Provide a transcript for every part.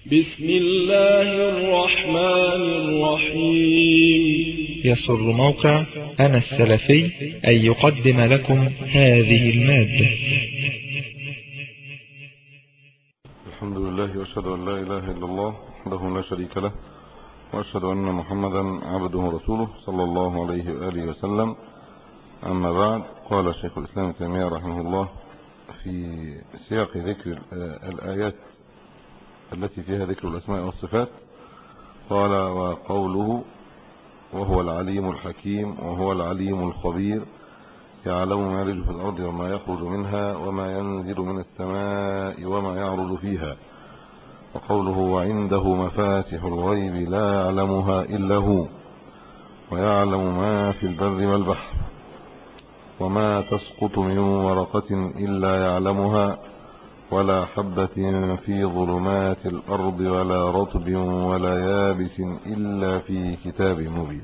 بسم الله الرحمن الرحيم يسر موقع أنا السلفي أن يقدم لكم هذه المادة الحمد لله واشهد ان لا اله الا الله وحده لا شريك له واشهد ان محمدا عبده ورسوله صلى الله عليه واله وسلم اما بعد قال شيخ الاسلام ابن تيميه رحمه الله في سياق ذكر الايات التي فيها ذكر الاسماء والصفات قال وقوله وهو العليم الحكيم وهو العليم الخبير يعلم ما يلج في الأرض وما يخرج منها وما ينزل من السماء وما يعرض فيها وقوله وعنده مفاتح الغيب لا يعلمها إلا هو ويعلم ما في البر والبحر وما تسقط من ورقة إلا يعلمها ولا حبة في ظلمات الأرض ولا رطب ولا يابس إلا في كتاب مبين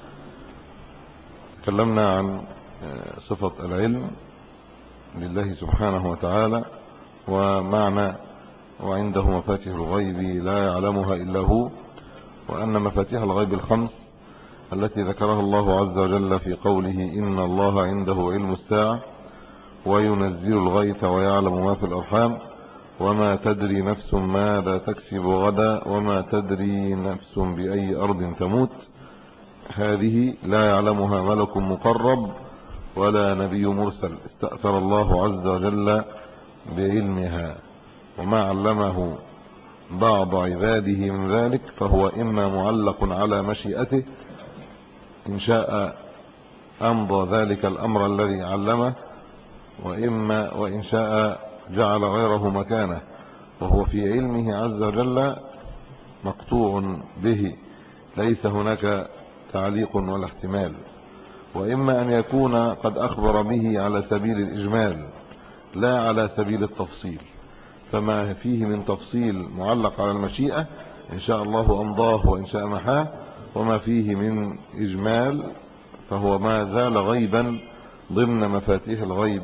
تكلمنا عن صفة العلم لله سبحانه وتعالى ومعنى وعنده مفاتيح الغيب لا يعلمها إلا هو وأن مفاتيح الغيب الخمس التي ذكرها الله عز وجل في قوله إن الله عنده علم الساعة وينزل الغيث ويعلم ما في الأرحام وما تدري نفس ماذا تكسب غدا وما تدري نفس بأي أرض تموت هذه لا يعلمها ملك مقرب ولا نبي مرسل استأثر الله عز وجل بعلمها وما علمه بعض عباده من ذلك فهو إما معلق على مشيئته إن شاء أمضى ذلك الأمر الذي علمه وإما وإن شاء جعل غيره مكانه وهو في علمه عز وجل مقطوع به ليس هناك تعليق ولا احتمال وإما أن يكون قد أخبر به على سبيل الإجمال لا على سبيل التفصيل فما فيه من تفصيل معلق على المشيئة إن شاء الله أمضاه وإن شاء محاه وما فيه من إجمال فهو ما زال غيبا ضمن مفاتيح الغيب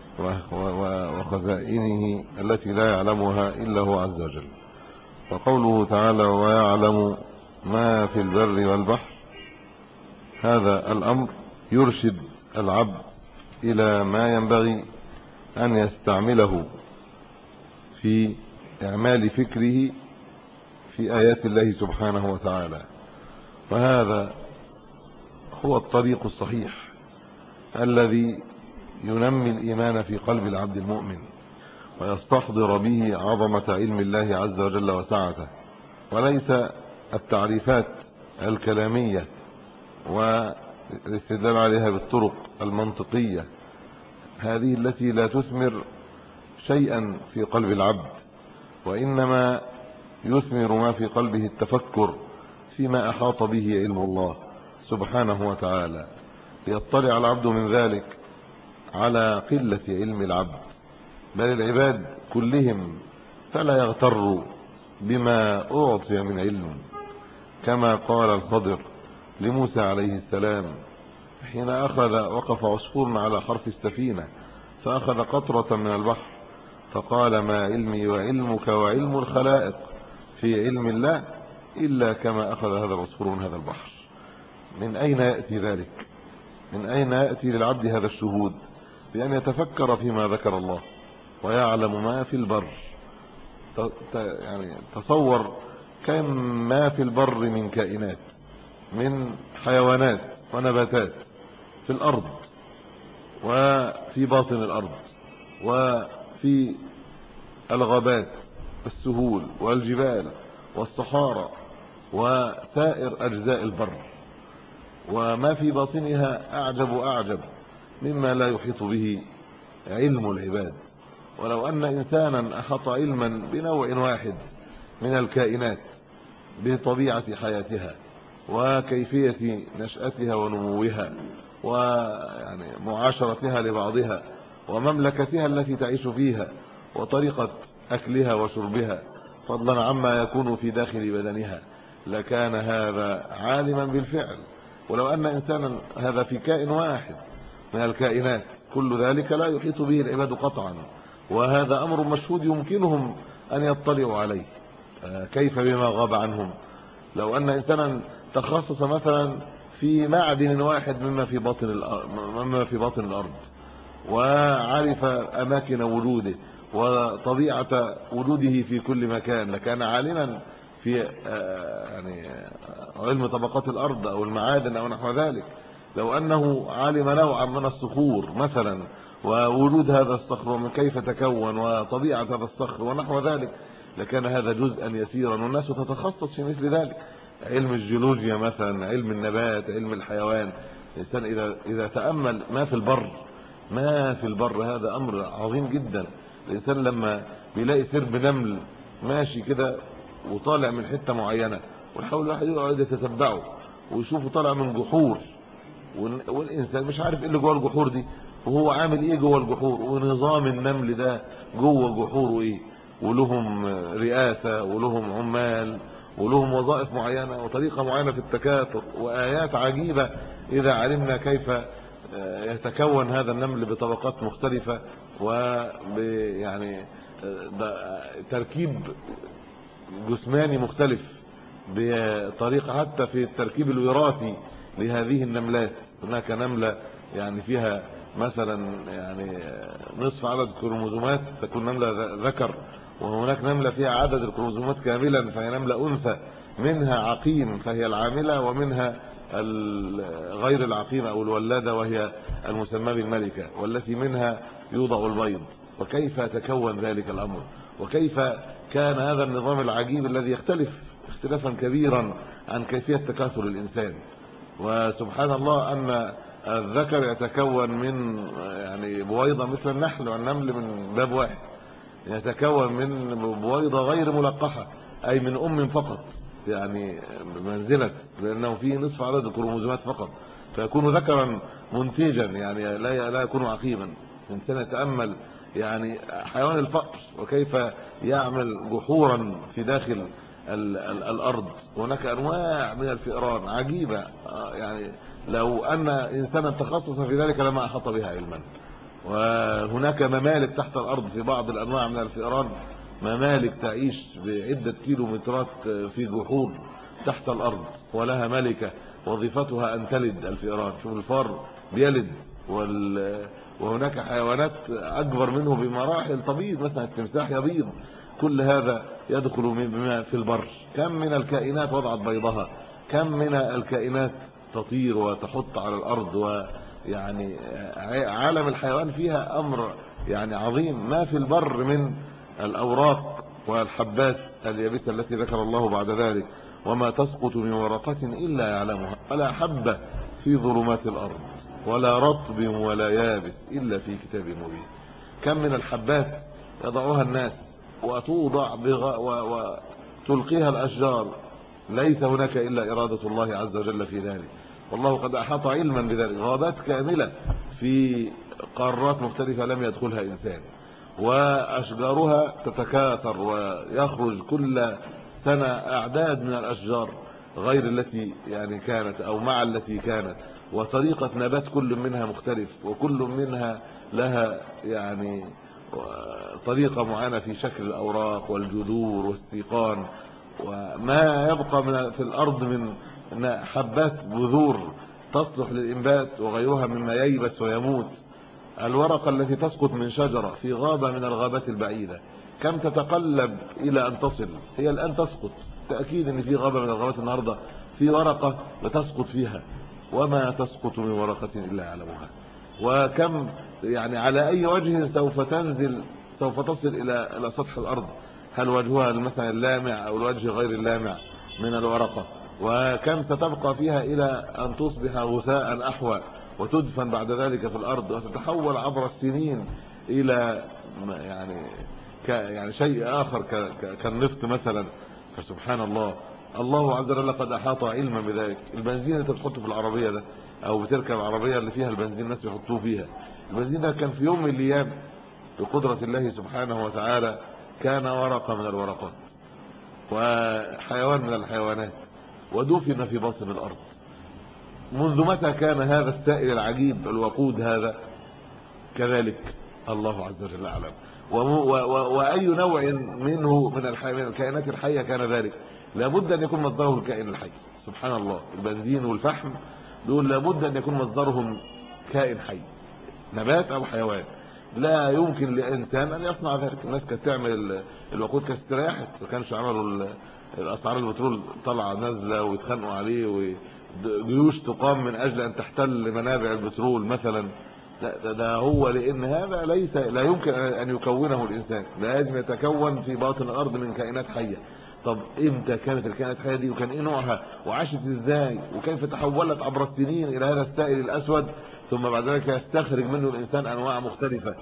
وخزائنه التي لا يعلمها إلا هو عز وجل وقوله تعالى ويعلم ما في البر والبحر هذا الأمر يرشد العبد إلى ما ينبغي أن يستعمله في إعمال فكره في آيات الله سبحانه وتعالى وهذا هو الطريق الصحيح الذي ينمي الإيمان في قلب العبد المؤمن ويستحضر به عظمة علم الله عز وجل وسعته وليس التعريفات الكلامية والاستدلال عليها بالطرق المنطقية هذه التي لا تثمر شيئا في قلب العبد وإنما يثمر ما في قلبه التفكر فيما أحاط به علم الله سبحانه وتعالى ليطلع العبد من ذلك على قلة علم العبد بل العباد كلهم فلا يغتروا بما أعطي من علم كما قال الخضر لموسى عليه السلام حين أخذ وقف عصفور على حرف السفينة فأخذ قطرة من البحر فقال ما علمي وعلمك وعلم الخلائق في علم الله إلا كما أخذ هذا العصفور من هذا البحر من أين يأتي ذلك من أين يأتي للعبد هذا الشهود بأن يتفكر فيما ذكر الله ويعلم ما في البر يعني تصور كم ما في البر من كائنات من حيوانات ونباتات في الأرض وفي باطن الأرض وفي الغابات والسهول والجبال والصحارى وسائر أجزاء البر وما في باطنها أعجب أعجب مما لا يحيط به علم العباد ولو أن إنسانا أحط علما بنوع واحد من الكائنات بطبيعة حياتها وكيفية نشأتها ونموها ويعني معاشرتها لبعضها ومملكتها التي تعيش فيها وطريقة أكلها وشربها فضلا عما يكون في داخل بدنها لكان هذا عالما بالفعل ولو أن إنسانا هذا في كائن واحد من الكائنات كل ذلك لا يحيط به العباد قطعا وهذا أمر مشهود يمكنهم أن يطلعوا عليه كيف بما غاب عنهم لو ان انسانا تخصص مثلا في معدن واحد مما في باطن الارض مما في باطن الارض وعرف اماكن وجوده وطبيعه وجوده في كل مكان لكان عالما في يعني علم طبقات الارض او المعادن او نحو ذلك لو انه علم نوعا من الصخور مثلا ووجود هذا الصخر ومن كيف تكون وطبيعه هذا الصخر ونحو ذلك لكان هذا جزءا يسيرا والناس تتخصص في مثل ذلك علم الجيولوجيا مثلا علم النبات علم الحيوان الانسان اذا اذا تامل ما في البر ما في البر هذا امر عظيم جدا الانسان لما بيلاقي سرب نمل ماشي كده وطالع من حته معينه ويحاول الواحد يقعد يتتبعه ويشوفه طالع من جحور والانسان مش عارف ايه اللي جوه الجحور دي وهو عامل ايه جوه الجحور ونظام النمل ده جوه جحوره ايه ولهم رئاسه ولهم عمال ولهم وظائف معينه وطريقه معينه في التكاثر وايات عجيبه اذا علمنا كيف يتكون هذا النمل بطبقات مختلفه وب يعني تركيب جسماني مختلف بطريقه حتى في التركيب الوراثي لهذه النملات هناك نمله يعني فيها مثلا يعني نصف عدد الكروموزومات تكون نمله ذكر وهناك نمله فيها عدد الكروموزومات كاملا فهي نمله انثى منها عقيم فهي العامله ومنها غير العقيمه او الولاده وهي المسمى بالملكه والتي منها يوضع البيض وكيف تكون ذلك الامر وكيف كان هذا النظام العجيب الذي يختلف اختلافا كبيرا عن كيفيه تكاثر الانسان وسبحان الله ان الذكر يتكون من يعني بويضه مثل النحل والنمل من باب واحد يتكون من بويضه غير ملقحه اي من ام فقط يعني منزله لانه فيه نصف عدد الكروموزومات فقط فيكون ذكرا منتجا يعني لا لا يكون عقيما الانسان يتامل يعني حيوان الفأر وكيف يعمل جحورا في داخل ال ال الارض هناك انواع من الفئران عجيبه يعني لو ان انسانا تخصص في ذلك لما احاط بها علما وهناك ممالك تحت الارض في بعض الانواع من الفئران ممالك تعيش بعده كيلومترات في جحور تحت الارض ولها ملكه وظيفتها ان تلد الفئران شوف الفار بيلد وال وهناك حيوانات اكبر منه بمراحل تبيض مثلا التمساح يبيض كل هذا يدخل بما في البر كم من الكائنات وضعت بيضها كم من الكائنات تطير وتحط على الارض ويعني عالم الحيوان فيها امر يعني عظيم ما في البر من الاوراق والحبات اليابسه التي ذكر الله بعد ذلك وما تسقط من ورقه الا يعلمها ولا حبه في ظلمات الارض ولا رطب ولا يابس الا في كتاب مبين كم من الحبات يضعها الناس وتوضع بغ... و... وتلقيها الاشجار ليس هناك الا اراده الله عز وجل في ذلك والله قد احاط علما بذلك غابات كامله في قارات مختلفه لم يدخلها انسان واشجارها تتكاثر ويخرج كل سنه اعداد من الاشجار غير التي يعني كانت او مع التي كانت وطريقه نبات كل منها مختلف وكل منها لها يعني طريقه معينه في شكل الاوراق والجذور والسيقان وما يبقى من في الارض من حبات بذور تصلح للانبات وغيرها مما ييبس ويموت الورقه التي تسقط من شجره في غابه من الغابات البعيده كم تتقلب الى ان تصل هي الان تسقط تاكيد ان في غابه من الغابات النهارده في ورقه بتسقط فيها وما تسقط من ورقه الا يعلمها وكم يعني على اي وجه سوف تنزل سوف تصل الى الى سطح الارض هل وجهها مثلا اللامع او الوجه غير اللامع من الورقه وكم ستبقى فيها الى ان تصبح غثاء احوى وتدفن بعد ذلك في الارض وتتحول عبر السنين الى يعني يعني شيء اخر كالنفط مثلا فسبحان الله الله عز وجل قد احاط علما بذلك البنزين اللي بتحطه في العربيه ده او بتركب العربيه اللي فيها البنزين الناس يحطوه فيها البنزين ده كان في يوم من الايام بقدره الله سبحانه وتعالى كان ورقه من الورقات وحيوان من الحيوانات ودفن في باطن الارض منذ متى كان هذا السائل العجيب الوقود هذا كذلك الله عز وجل اعلم واي نوع منه من من الكائنات الحيه كان ذلك لابد ان يكون مصدره الكائن الحي سبحان الله البنزين والفحم دول لابد ان يكون مصدرهم كائن حي نبات او حيوان لا يمكن لانسان ان يصنع ذلك الناس كانت تعمل الوقود كانت استراحت ما كانش عملوا الاسعار البترول طالعه نازله ويتخانقوا عليه وجيوش تقام من اجل ان تحتل منابع البترول مثلا ده, ده هو لان هذا ليس لا يمكن ان يكونه الانسان لازم يتكون في باطن الارض من كائنات حيه طب امتى كانت الكائنات الحيه دي وكان ايه نوعها وعاشت ازاي وكيف تحولت عبر السنين الى هذا السائل الاسود ثم بعد ذلك يستخرج منه الانسان انواع مختلفه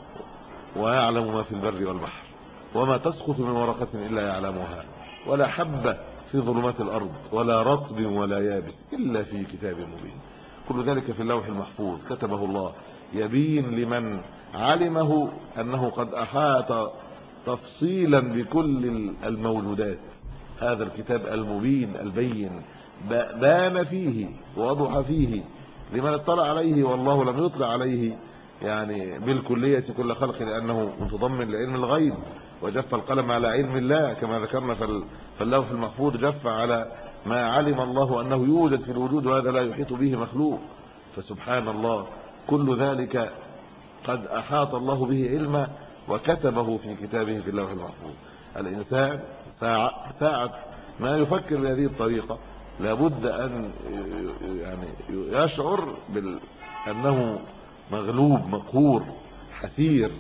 ويعلم ما في البر والبحر وما تسقط من ورقه الا يعلمها ولا حبه في ظلمات الارض ولا رطب ولا يابس الا في كتاب مبين كل ذلك في اللوح المحفوظ كتبه الله يبين لمن علمه انه قد احاط تفصيلا بكل الموجودات هذا الكتاب المبين البين بان فيه ووضح فيه لمن اطلع عليه والله لم يطلع عليه يعني بالكلية كل خلق لأنه متضمن لعلم الغيب وجف القلم على علم الله كما ذكرنا في اللوح المحفوظ جف على ما علم الله أنه يوجد في الوجود وهذا لا يحيط به مخلوق فسبحان الله كل ذلك قد أحاط الله به علما وكتبه في كتابه في اللوح المحفوظ الإنسان ساعة ما يفكر بهذه الطريقة لابد أن يعني يشعر بأنه مغلوب مقهور حسير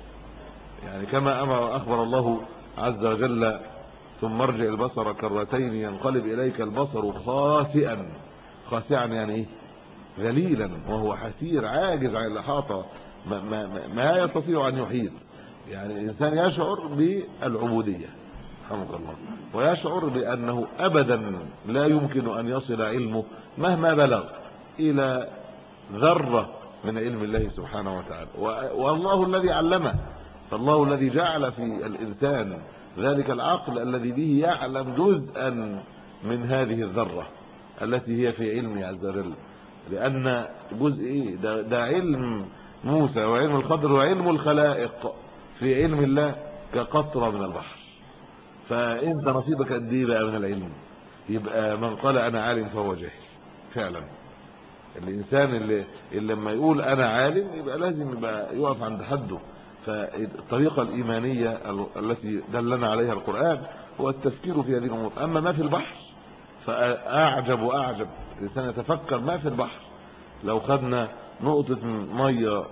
يعني كما أمر أخبر الله عز وجل ثم ارجع البصر كرتين ينقلب إليك البصر خاسئا خاسئا يعني ايه ذليلا وهو حسير عاجز عن الاحاطه ما, ما, ما يستطيع ان يحيط يعني الانسان يشعر بالعبوديه رحمك الله ويشعر بانه ابدا لا يمكن ان يصل علمه مهما بلغ الى ذره من علم الله سبحانه وتعالى والله الذي علمه فالله الذي جعل في الانسان ذلك العقل الذي به يعلم جزءا من هذه الذره التي هي في علمه عز وجل لان جزء ايه ده, ده علم موسى وعلم الخضر وعلم الخلائق في علم الله كقطره من البحر فانت نصيبك قد ايه بقى من العلم يبقى من قال انا عالم فهو جاهل فعلا الانسان اللي, اللي لما يقول انا عالم يبقى لازم يبقى يقف عند حده فالطريقه الايمانيه التي دلنا عليها القران هو التفكير في هذه الامور اما ما في البحر فاعجب واعجب الانسان يتفكر ما في البحر لو خدنا نقطه ميه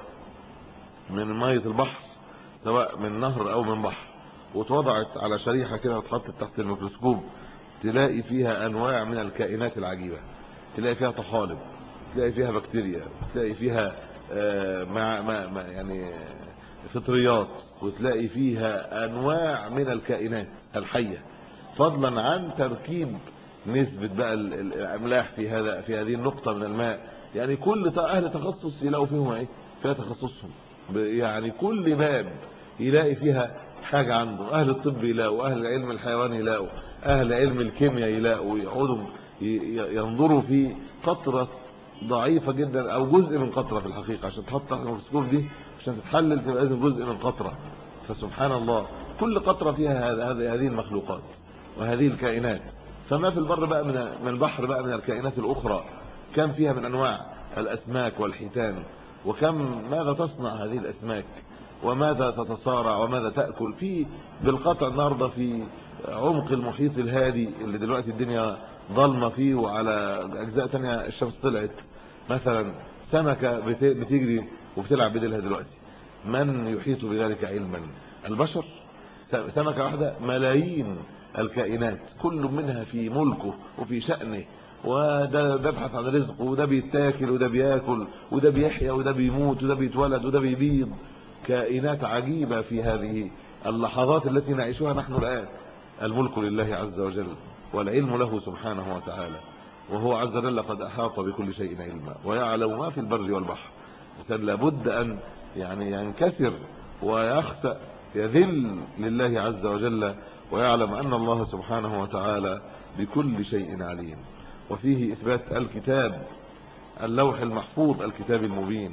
من ميه البحر سواء من نهر او من بحر واتوضعت على شريحه كده واتحطت تحت الميكروسكوب تلاقي فيها انواع من الكائنات العجيبه تلاقي فيها طحالب تلاقي فيها بكتيريا تلاقي فيها آه مع ما يعني فطريات وتلاقي فيها انواع من الكائنات الحيه فضلا عن تركيب نسبه بقى الاملاح في هذا في هذه النقطه من الماء يعني كل اهل تخصص يلاقوا فيهم ايه فيها تخصصهم يعني كل باب يلاقي فيها حاجه عنده اهل الطب يلاقوا اهل علم الحيوان يلاقوا اهل علم الكيمياء يلاقوا يقعدوا ينظروا في قطره ضعيفه جدا او جزء من قطره في الحقيقه عشان تحط تحت الميكروسكوب دي عشان تتحلل تبقى لازم جزء من قطره فسبحان الله كل قطره فيها هذه هذه المخلوقات وهذه الكائنات فما في البر بقى من من البحر بقى من الكائنات الاخرى كم فيها من انواع الاسماك والحيتان وكم ماذا تصنع هذه الاسماك وماذا تتصارع وماذا تاكل في بالقطع النهارده في عمق المحيط الهادي اللي دلوقتي الدنيا ظلمه فيه وعلى اجزاء ثانيه الشمس طلعت مثلا سمكه بتجري وبتلعب بديلها دلوقتي من يحيط بذلك علما البشر سمكه واحده ملايين الكائنات كل منها في ملكه وفي شأنه وده بيبحث عن رزقه وده بيتاكل وده بياكل وده بيحيا وده بيموت وده بيتولد وده بيبيض كائنات عجيبة في هذه اللحظات التي نعيشها نحن الآن الملك لله عز وجل والعلم له سبحانه وتعالى وهو عز وجل قد أحاط بكل شيء علما ويعلم ما في البر والبحر الإنسان لابد أن يعني ينكسر ويخسأ يذل لله عز وجل ويعلم أن الله سبحانه وتعالى بكل شيء عليم وفيه إثبات الكتاب اللوح المحفوظ الكتاب المبين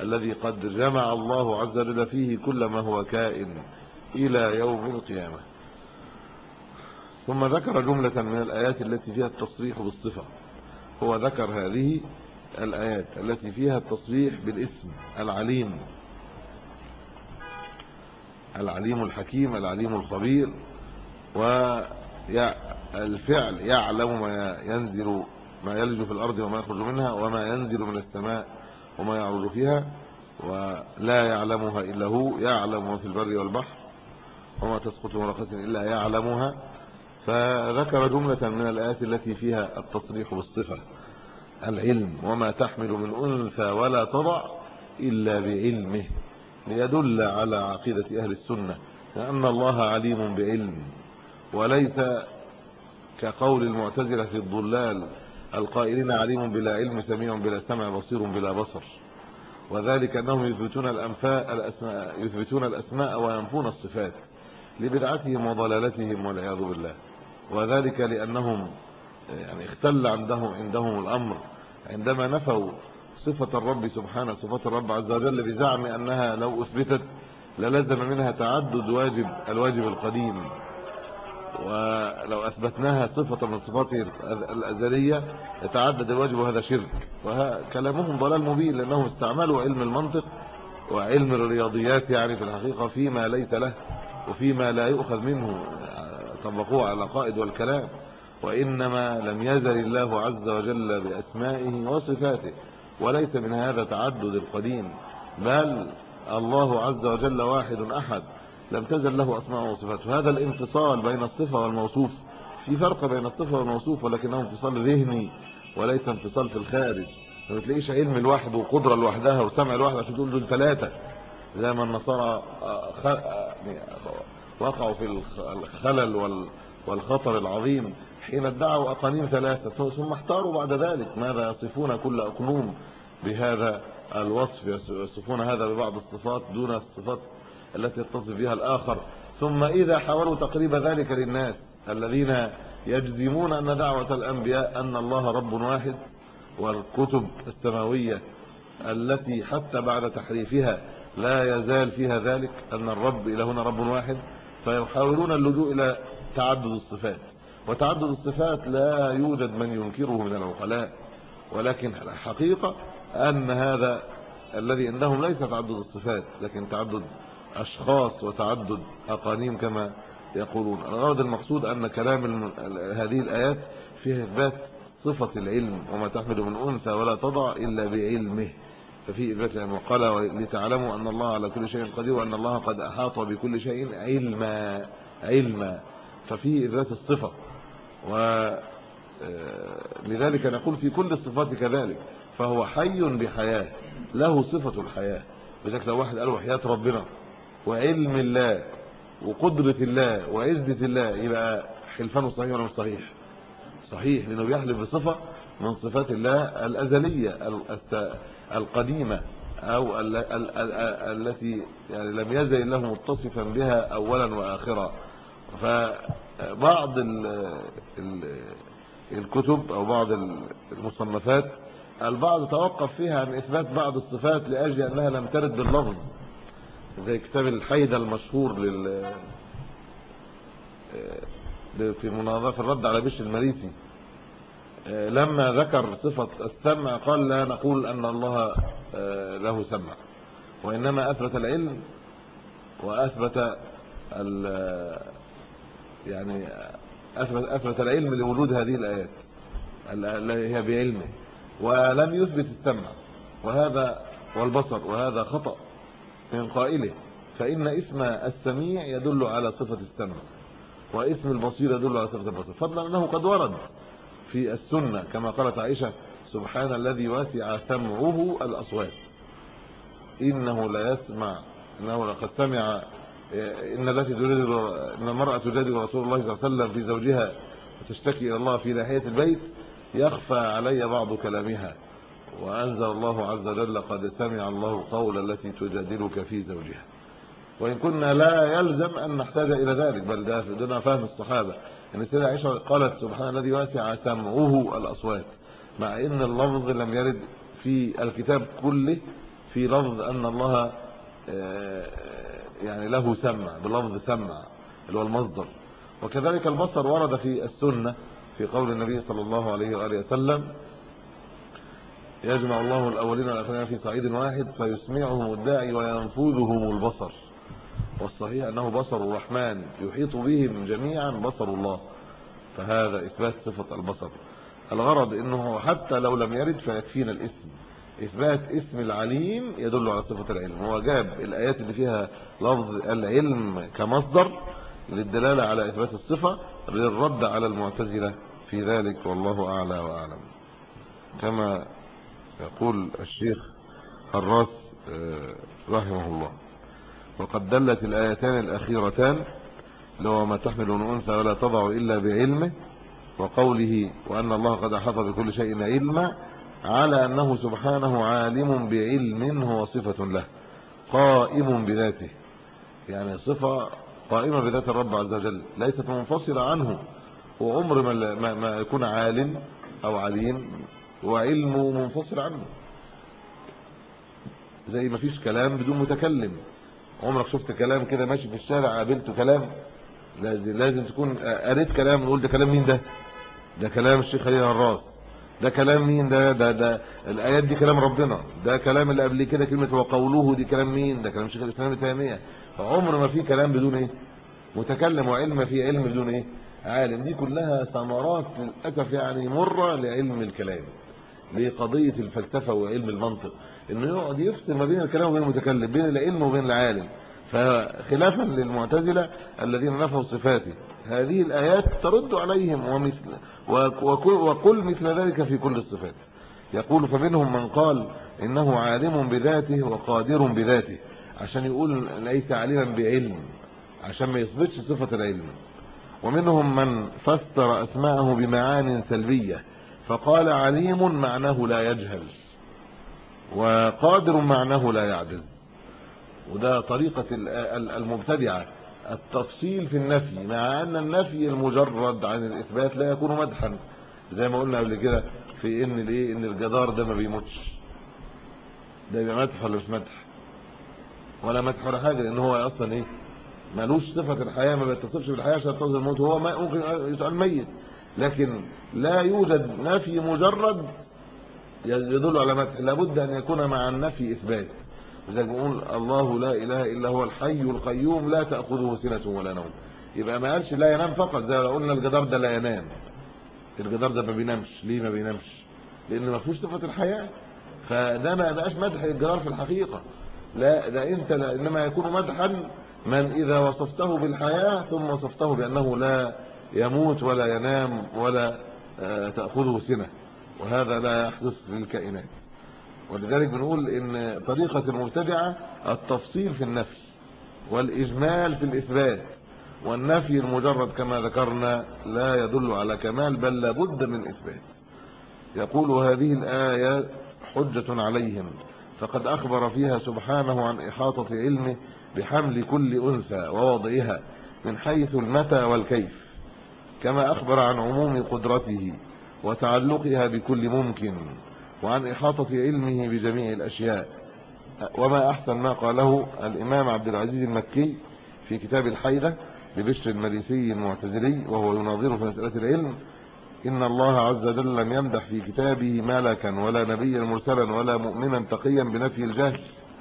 الذي قد جمع الله عز وجل فيه كل ما هو كائن إلى يوم القيامة ثم ذكر جملة من الآيات التي فيها التصريح بالصفة هو ذكر هذه الآيات التي فيها التصريح بالاسم العليم العليم الحكيم العليم الخبير والفعل يعلم ما ينزل ما يلج في الأرض وما يخرج منها وما ينزل من السماء وما يعرض فيها ولا يعلمها إلا هو يعلم ما في البر والبحر وما تسقط ورقة إلا يعلمها فذكر جملة من الآيات التي فيها التصريح بالصفة العلم وما تحمل من أنثى ولا تضع إلا بعلمه ليدل على عقيدة أهل السنة لأن الله عليم بعلم وليس كقول المعتزلة في الضلال القائلين عليم بلا علم سميع بلا سمع بصير بلا بصر وذلك أنهم يثبتون الأنفاء الأسماء يثبتون الأسماء وينفون الصفات لبدعتهم وضلالتهم والعياذ بالله وذلك لأنهم يعني اختل عندهم عندهم الأمر عندما نفوا صفة الرب سبحانه صفة الرب عز وجل بزعم أنها لو أثبتت للزم منها تعدد واجب الواجب القديم ولو أثبتناها صفة من صفاته الأزلية يتعدد الواجب وهذا شرك وكلامهم ضلال مبين لأنهم استعملوا علم المنطق وعلم الرياضيات يعني في الحقيقة فيما ليس له وفيما لا يؤخذ منه طبقوه على العقائد والكلام وإنما لم يزل الله عز وجل بأسمائه وصفاته وليس من هذا تعدد القديم بل الله عز وجل واحد أحد لم تزل له أسماء وصفات هذا الانفصال بين الصفة والموصوف في فرق بين الصفة والموصوف ولكنه انفصال ذهني وليس انفصال في الخارج ما بتلاقيش علم لوحده وقدرة لوحدها وسمع لوحده عشان تقول دول ثلاثة زي ما النصارى وقعوا في الخلل والخطر العظيم حين ادعوا اقانيم ثلاثه ثم احتاروا بعد ذلك ماذا يصفون كل اقنوم بهذا الوصف يصفون هذا ببعض الصفات دون الصفات التي يتصف بها الآخر ثم إذا حاولوا تقريب ذلك للناس الذين يجزمون أن دعوة الأنبياء أن الله رب واحد والكتب السماوية التي حتى بعد تحريفها لا يزال فيها ذلك أن الرب إلهنا رب واحد فيحاولون اللجوء إلى تعدد الصفات وتعدد الصفات لا يوجد من ينكره من العقلاء ولكن الحقيقة أن هذا الذي عندهم ليس تعدد الصفات لكن تعدد اشخاص وتعدد اقانيم كما يقولون الغرض المقصود ان كلام الم... هذه الايات فيها اثبات صفه العلم وما تحمل من انثى ولا تضع الا بعلمه ففي اثبات يعني وقال لتعلموا ان الله على كل شيء قدير وان الله قد احاط بكل شيء علما علما ففي اثبات الصفه و آه، لذلك نقول في كل الصفات كذلك فهو حي بحياه له صفه الحياه بذلك لو واحد قال وحياه ربنا وعلم الله وقدرة الله وعزة الله يبقى حلفانه صحيح ولا مش صحيح صحيح لانه بيحلف بصفة من صفات الله الازلية القديمة او التي يعني لم يزل الله متصفا بها اولا واخرا فبعض الكتب او بعض المصنفات البعض توقف فيها عن اثبات بعض الصفات لاجل انها لم ترد باللفظ زي كتاب الحيدة المشهور لل آه، في مناظرة الرد على بش المريسي آه، لما ذكر صفة السمع قال لا نقول أن الله آه، له سمع وإنما أثبت العلم وأثبت يعني أثبت, أثبت العلم لوجود هذه الآيات التي هي بعلمه ولم يثبت السمع وهذا والبصر وهذا خطأ من قائله فإن اسم السميع يدل على صفة السمع واسم البصير يدل على صفة البصر فضلا أنه قد ورد في السنة كما قالت عائشة سبحان الذي واسع سمعه الأصوات إنه لا يسمع إنه لقد سمع إن التي تجادل إن المرأة تجادل رسول الله صلى الله عليه وسلم في زوجها وتشتكي إلى الله في ناحية البيت يخفى علي بعض كلامها وأنزل الله عز وجل قد سمع الله قول التي تجادلك في زوجها وإن كنا لا يلزم أن نحتاج إلى ذلك بل ده دون فهم الصحابة ان السيدة عائشة قالت سبحان الذي واسع سمعه الأصوات مع ان اللفظ لم يرد في الكتاب كله في لفظ ان الله آه، يعني له سمع بلفظ سمع اللي هو المصدر وكذلك البصر ورد في السنة في قول النبي صلى الله عليه وآله وسلم يجمع الله الأولين والآخرين في صعيد واحد فيسمعهم الداعي وينفذهم البصر والصحيح أنه بصر الرحمن يحيط بهم جميعا بصر الله فهذا إثبات صفة البصر الغرض أنه حتى لو لم يرد فيكفينا الاسم إثبات اسم العليم يدل على صفة العلم هو جاب الآيات اللي فيها لفظ العلم كمصدر للدلالة على إثبات الصفة للرد على المعتزلة في ذلك والله أعلى وأعلم كما يقول الشيخ الراس آه، رحمه الله وقد دلت الآيتان الأخيرتان لو ما تحمل من أنثى ولا تضع إلا بعلمه وقوله وأن الله قد أحاط بكل شيء علما على أنه سبحانه عالم بعلم هو صفة له قائم بذاته يعني صفة قائمة بذات الرب عز وجل ليست منفصلة عنه وعمر ما, ما يكون عالم أو عليم وعلمه منفصل عنه زي ما فيش كلام بدون متكلم عمرك شفت كلام كده ماشي في الشارع قابلته كلام لازم لازم تكون قريت كلام نقول ده كلام مين ده ده كلام الشيخ خليل الراس ده كلام مين ده ده ده الايات دي كلام ربنا ده كلام اللي قبل كده كلمه وقوله دي كلام مين ده كلام الشيخ الاسلام ابن تيميه فعمر ما في كلام بدون ايه متكلم وعلم في علم بدون ايه عالم دي كلها ثمرات للاسف يعني مره لعلم الكلام لقضيه الفلسفه وعلم المنطق انه يقعد يفصل ما بين الكلام وبين المتكلم بين العلم وبين العالم فخلافا للمعتزله الذين نفوا صفاته هذه الايات ترد عليهم ومثل وقل مثل ذلك في كل الصفات يقول فمنهم من قال انه عالم بذاته وقادر بذاته عشان يقول ليس عالما بعلم عشان ما يثبتش صفه العلم ومنهم من فسر اسماءه بمعان سلبيه فقال عليم معناه لا يجهل وقادر معناه لا يعجز وده طريقة المبتدعة التفصيل في النفي مع ان النفي المجرد عن الاثبات لا يكون مدحا زي ما قلنا قبل كده في ان الايه ان الجدار ده ما بيموتش ده يبقى مدح ولا مش مدح ولا مدح ولا حاجه لان هو اصلا ايه ملوش صفه الحياه ما بيتصفش بالحياه عشان تصل الموت هو ممكن يسال ميت لكن لا يوجد نفي مجرد يدل على مدح لابد ان يكون مع النفي اثبات لذلك بنقول الله لا اله الا هو الحي القيوم لا تاخذه سنه ولا نوم يبقى ما قالش لا ينام فقط زي ما قلنا الجدار ده لا ينام الجدار ده ما بينامش ليه ما بينامش لان ما فيهوش صفه الحياه فده ما بقاش مدح الجدار في الحقيقه لا ده انت لا انما يكون مدحا من اذا وصفته بالحياه ثم وصفته بانه لا يموت ولا ينام ولا آه، تاخذه سنه وهذا لا يحدث للكائنات ولذلك بنقول ان طريقة المبتدعة التفصيل في النفي والاجمال في الاثبات والنفي المجرد كما ذكرنا لا يدل على كمال بل لابد من اثبات يقول هذه الايه حجة عليهم فقد اخبر فيها سبحانه عن احاطة علمه بحمل كل انثى ووضعها من حيث المتى والكيف كما اخبر عن عموم قدرته وتعلقها بكل ممكن وعن إحاطة علمه بجميع الأشياء وما أحسن ما قاله الإمام عبد العزيز المكي في كتاب الحيدة لبشر المريسي المعتزلي وهو يناظر في مسألة العلم إن الله عز وجل لم يمدح في كتابه ملكا ولا نبيا مرسلا ولا مؤمنا تقيا بنفي الجهل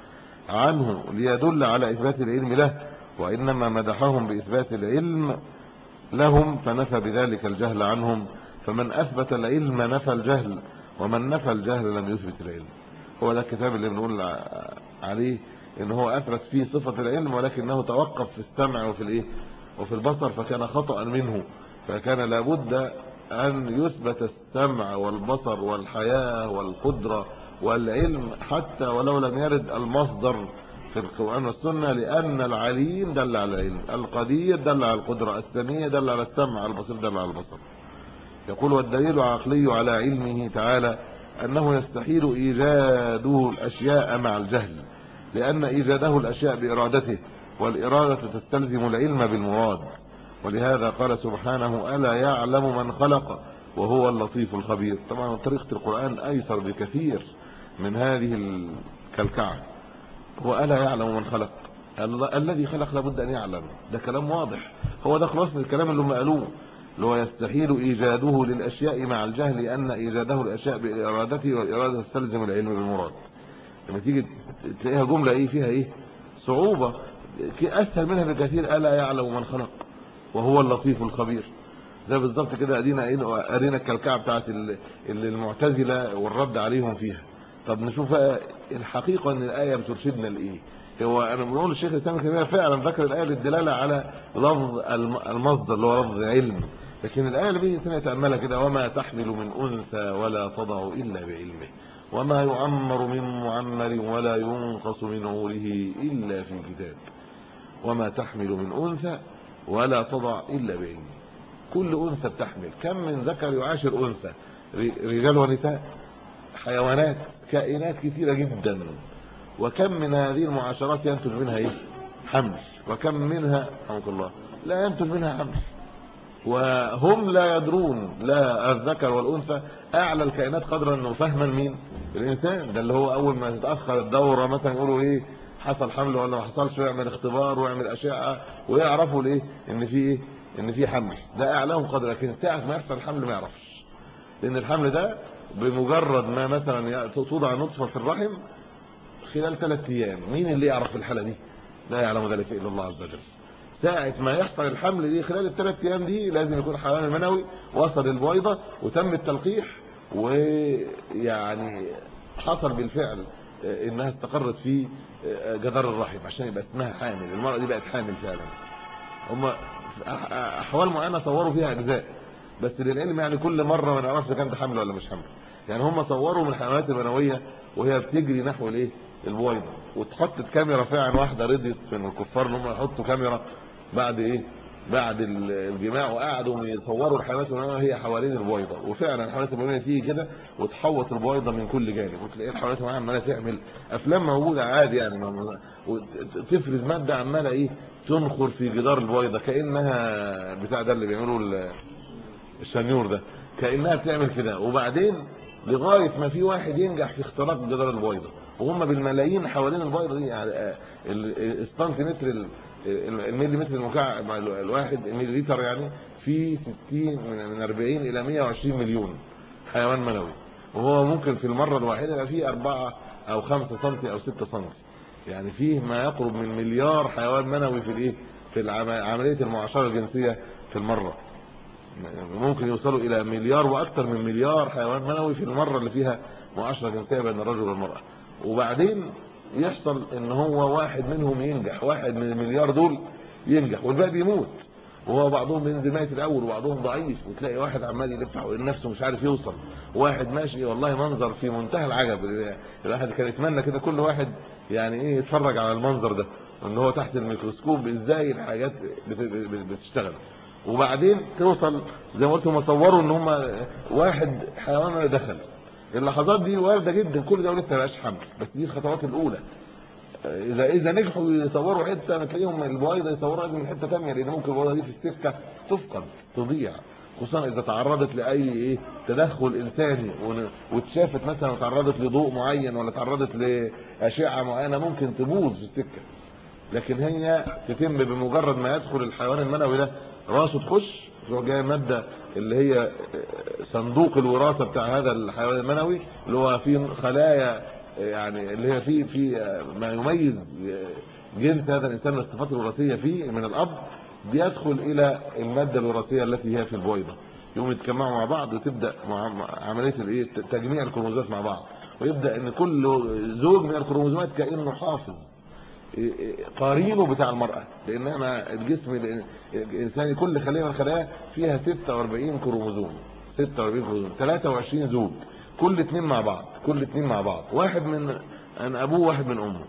عنه ليدل على إثبات العلم له وإنما مدحهم بإثبات العلم لهم فنفى بذلك الجهل عنهم فمن أثبت العلم نفى الجهل ومن نفى الجهل لم يثبت العلم هو ده الكتاب اللي بنقول عليه ان هو اثبت فيه صفه العلم ولكنه توقف في السمع وفي الايه وفي البصر فكان خطا منه فكان لابد ان يثبت السمع والبصر والحياه والقدره والعلم حتى ولو لم يرد المصدر في القرآن والسنة لأن العليم دل على العلم القدير دل على القدرة السميع دل على السمع البصير دل على البصر يقول والدليل عقلي على علمه تعالى أنه يستحيل إيجاده الأشياء مع الجهل لأن إيجاده الأشياء بإرادته والإرادة تستلزم العلم بالمراد ولهذا قال سبحانه ألا يعلم من خلق وهو اللطيف الخبير طبعا طريقة القرآن أيسر بكثير من هذه كالكعب وألا يعلم من خلق الذي خلق لابد أن يعلم ده كلام واضح هو ده خلاص الكلام اللي هم قالوه اللي هو يستحيل إيجاده للأشياء مع الجهل أن إيجاده الأشياء بإرادته والإرادة تستلزم العلم بالمراد لما تيجي تلاقيها جملة إيه فيها إيه صعوبة أسهل منها بكثير ألا يعلم من خلق وهو اللطيف الخبير ده بالظبط كده ادينا قرينا الكلكعه بتاعت اللي المعتزله والرد عليهم فيها طب نشوف الحقيقه ان الايه بترشدنا لايه هو انا بنقول الشيخ الاسلام كده فعلا ذكر الايه للدلاله على لفظ المصدر اللي هو لفظ علم لكن الايه اللي بيجي نتاملها كده وما تحمل من انثى ولا تضع الا بعلمه وما يعمر من معمر ولا ينقص من عمره الا في كتاب وما تحمل من انثى ولا تضع الا بعلمه كل انثى بتحمل كم من ذكر يعاشر انثى رجال ونساء حيوانات كائنات كثيره جدا وكم من هذه المعاشرات ينتج منها ايه حمل وكم منها رحمك الله لا ينتج منها حمل وهم لا يدرون لا الذكر والانثى اعلى الكائنات قدرا انه فهما مين الانسان ده اللي هو اول ما تتاخر الدوره مثلا يقولوا ايه حصل حمل ولا ما حصلش ويعمل اختبار ويعمل اشعه ويعرفوا الايه ان في ايه ان في حمل ده اعلاهم قدر لكن ساعه ما يحصل الحمل ما يعرفش لان الحمل ده بمجرد ما مثلا توضع نطفه في الرحم خلال ثلاث ايام مين اللي يعرف الحاله دي لا يعلم ذلك الا الله عز وجل ساعه ما يحصل الحمل دي خلال الثلاث ايام دي لازم يكون الحيوان المنوي وصل البويضه وتم التلقيح ويعني حصل بالفعل انها استقرت في جدار الرحم عشان يبقى اسمها حامل المراه دي بقت حامل فعلا هم احوال معينه صوروا فيها اجزاء بس للعلم يعني كل مره ما نعرفش كانت حامل ولا مش حامل يعني هم صوروا من الحيوانات المنويه وهي بتجري نحو الايه البويضه وتحط كاميرا فعلا واحده رضيت من الكفار ان هم يحطوا كاميرا بعد ايه بعد الجماع وقعدوا يصوروا الحيوانات المنويه هي حوالين البويضه وفعلا الحيوانات المنويه تيجي كده وتحوط البويضه من كل جانب وتلاقي الحيوانات المنويه عماله تعمل افلام موجوده عادي يعني وتفرز ماده عماله ايه تنخر في جدار البويضه كانها بتاع ده اللي بيعملوا الشنيور ده كانها بتعمل كده وبعدين لغايه ما في واحد ينجح في اختراق جدار البويضه وهم بالملايين حوالين البيضه دي يعني السنتيمتر المليمتر المكعب الواحد المليلتر يعني في 60 من 40 الى 120 مليون حيوان منوي وهو ممكن في المره الواحده يبقى فيه 4 او 5 سم او 6 سم يعني فيه ما يقرب من مليار حيوان منوي في الايه في عمليه المعاشره الجنسيه في المره ممكن يوصلوا الى مليار واكثر من مليار حيوان منوي في المره اللي فيها معاشره جنسيه بين الرجل والمراه وبعدين يحصل ان هو واحد منهم ينجح واحد من المليار دول ينجح والباقي بيموت وهو بعضهم بينزل ميت الاول وبعضهم ضعيف وتلاقي واحد عمال يلف حوالين نفسه مش عارف يوصل واحد ماشي والله منظر في منتهى العجب الواحد كان يتمنى كده كل واحد يعني ايه يتفرج على المنظر ده ان هو تحت الميكروسكوب ازاي الحاجات بتشتغل وبعدين توصل زي ما قلت هم صوروا ان هم واحد حيوان دخل اللحظات دي وارده جدا كل ده لسه ما بقاش حمل بس دي الخطوات الاولى اذا اذا نجحوا يصوروا حته تلاقيهم البويضه يصوروها من حته ثانيه لان ممكن البويضه دي في السكه تفقد تضيع خصوصا اذا تعرضت لاي ايه تدخل انساني واتشافت مثلا تعرضت لضوء معين ولا تعرضت لاشعه معينه ممكن تبوظ في السكه لكن هي تتم بمجرد ما يدخل الحيوان المنوي ده راسه تخش تروح جايه ماده اللي هي صندوق الوراثه بتاع هذا الحيوان المنوي اللي هو فيه خلايا يعني اللي هي فيه في ما يميز جنس هذا الانسان من الصفات الوراثيه فيه من الاب بيدخل الى الماده الوراثيه التي هي في البويضه يقوم يتجمعوا مع بعض وتبدا عمليه الايه تجميع الكروموزومات مع بعض ويبدا ان كل زوج من الكروموزومات كانه حافظ قرينه بتاع المرأة لان احنا الجسم الانساني كل خلية من الخلايا فيها 46 كروموزوم 46 كروموزوم 23 زوج كل اتنين مع بعض كل اتنين مع بعض واحد من ان ابوه واحد من امه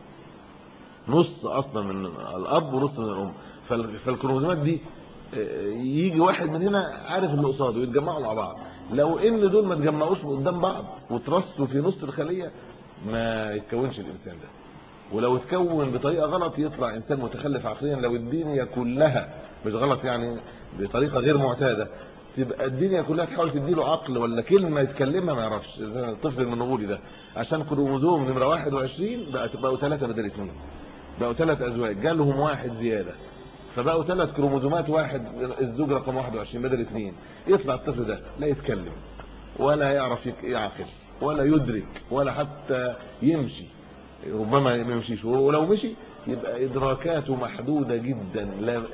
نص اصلا من الاب ونص من الام فالكروموزومات دي يجي واحد من هنا عارف اللي قصاده ويتجمعوا مع بعض لو ان دول ما اتجمعوش قدام بعض وترصوا في نص الخليه ما يتكونش الانسان ده ولو اتكون بطريقه غلط يطلع انسان متخلف عقليا لو الدنيا كلها مش غلط يعني بطريقه غير معتاده تبقى الدنيا كلها تحاول تديله عقل ولا كلمه يتكلمها ما يعرفش الطفل المنغولي ده عشان كروموزوم نمره 21 بقى بقوا ثلاثه بدل اثنين بقوا ثلاث ازواج جالهم واحد زياده فبقوا ثلاث كروموزومات واحد الزوج رقم 21 بدل اثنين يطلع الطفل ده لا يتكلم ولا يعرف يعقل ولا يدرك ولا حتى يمشي ربما ما يمشيش ولو مشي يبقى ادراكاته محدوده جدا لا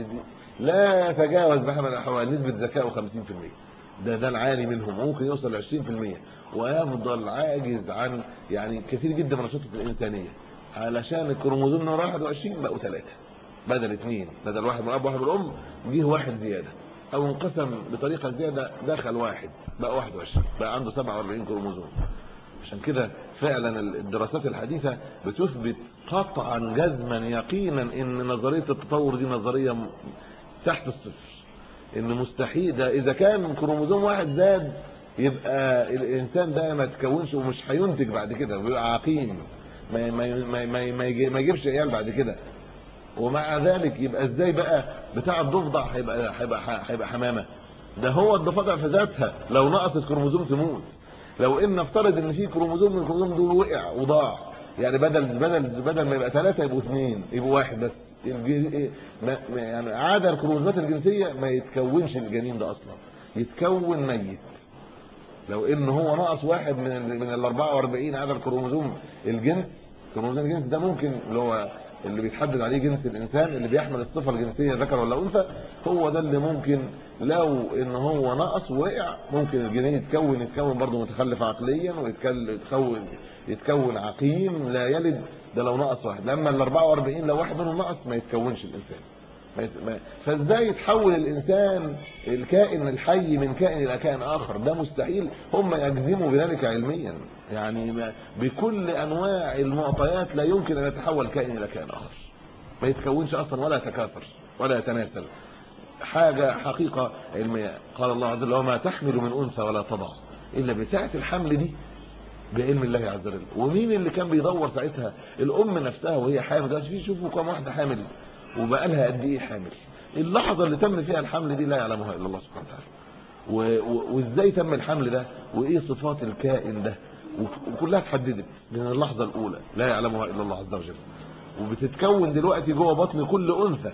لا يتجاوز بحمل الاحوال نسبه ذكائه 50% ده ده العالي منهم ممكن يوصل ل 20% ويفضل عاجز عن يعني كثير جدا من النشاطات الانسانيه علشان الكروموزوم نمره 21 بقوا ثلاثه بدل اثنين بدل واحد من الاب وواحد من الام جه واحد زياده او انقسم بطريقه زياده دخل واحد بقى 21 بقى عنده 47 كروموزوم عشان كده فعلا الدراسات الحديثه بتثبت قطعا جزما يقينا ان نظريه التطور دي نظريه تحت الصفر ان مستحيل ده اذا كان كروموزوم واحد زاد يبقى الانسان ده ما تكونش ومش هينتج بعد كده ويبقى عقيم ما ما ما ما, ما يجيبش عيال بعد كده ومع ذلك يبقى ازاي بقى بتاع الضفدع هيبقى هيبقى هيبقى حمامه ده هو الضفادع في ذاتها لو نقصت كروموزوم تموت لو ان نفترض ان في كروموزوم من الكروموزوم دول وقع وضاع يعني بدل بدل بدل ما يبقى ثلاثه يبقوا اثنين يبقوا واحد بس يعني عاده الكروموزومات الجنسيه ما يتكونش الجنين ده اصلا يتكون ميت لو ان هو ناقص واحد من من ال 44 عدد كروموزوم الجنس كروموزوم الجنس ده ممكن اللي هو اللي بيتحدد عليه جنس الانسان اللي بيحمل الصفه الجنسيه ذكر ولا انثى هو ده اللي ممكن لو ان هو نقص وقع ممكن الجنين يتكون يتكون برضه متخلف عقليا ويتكون يتكون عقيم لا يلد ده لو نقص واحد لما ال 44 لو واحد منهم نقص ما يتكونش الانسان فازاي يتحول الانسان الكائن الحي من كائن الى كائن اخر ده مستحيل هم يجزموا بذلك علميا يعني بكل انواع المعطيات لا يمكن ان يتحول كائن الى كائن اخر ما يتكونش اصلا ولا يتكاثر ولا يتناسل حاجه حقيقه علميه قال الله عز وجل وما تحمل من انثى ولا تضع الا بساعه الحمل دي بعلم الله عز وجل ومين اللي كان بيدور ساعتها الام نفسها وهي حامل ده في شوفوا كم واحده حامل وبقى لها قد ايه حامل اللحظه اللي تم فيها الحمل دي لا يعلمها الا الله سبحانه وتعالى وازاي تم الحمل ده وايه صفات الكائن ده وكلها اتحددت من اللحظه الاولى لا يعلمها الا الله عز وجل وبتتكون دلوقتي جوه بطن كل انثى